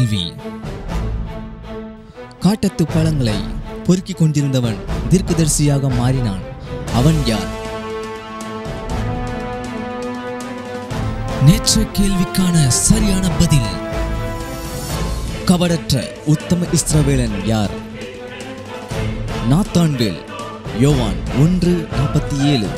கேள்வி காட்டத்து பழங்களை பொறுக்கிக் கொண்டிருந்தவன் தீர்க்கதரிசியாக மாறினான் அவன் யார் நேற்று கேள்விக்கான சரியான பதில் கவடற்ற உத்தம இஸ்ரவேலன் யார் நாத்தான்வேல் யோவான் ஒன்று நாற்பத்தி ஏழு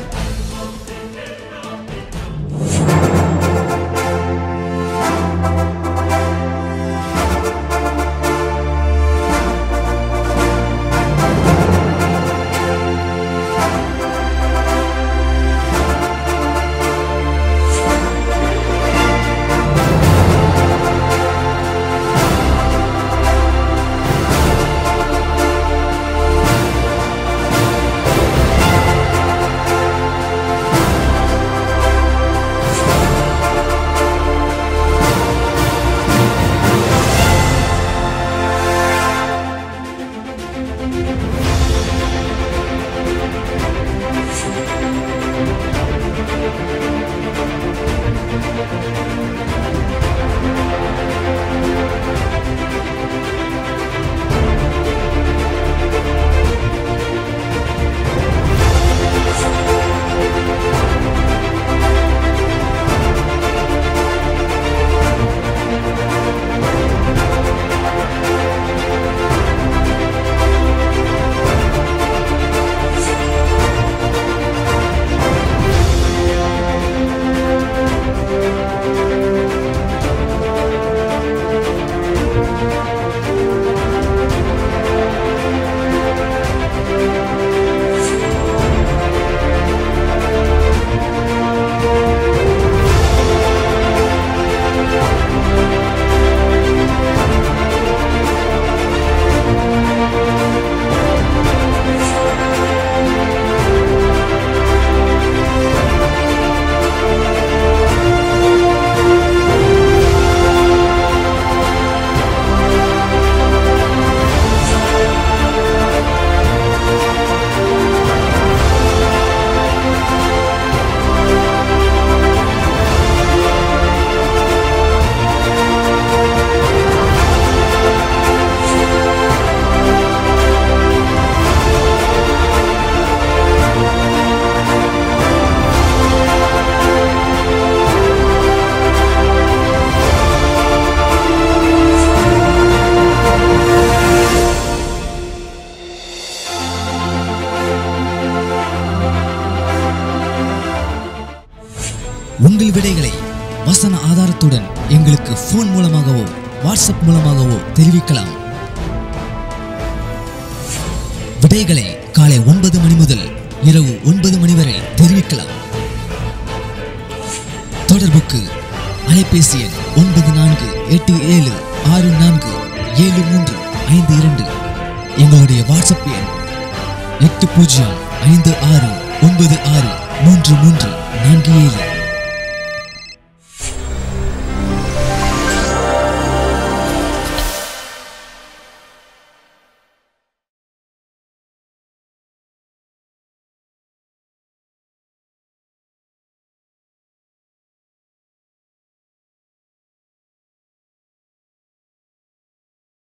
உங்கள் விடைகளை வசன ஆதாரத்துடன் எங்களுக்கு ஃபோன் மூலமாகவோ வாட்ஸ்அப் மூலமாகவோ தெரிவிக்கலாம் விடைகளை காலை ஒன்பது மணி முதல் இரவு ஒன்பது மணி வரை தெரிவிக்கலாம் தொடர்புக்கு அலைபேசி எண் ஒன்பது நான்கு எட்டு ஏழு ஆறு நான்கு ஏழு மூன்று ஐந்து இரண்டு எங்களுடைய வாட்ஸ்அப் எண் எட்டு பூஜ்ஜியம் ஐந்து ஆறு ஒன்பது ஆறு மூன்று மூன்று நான்கு ஏழு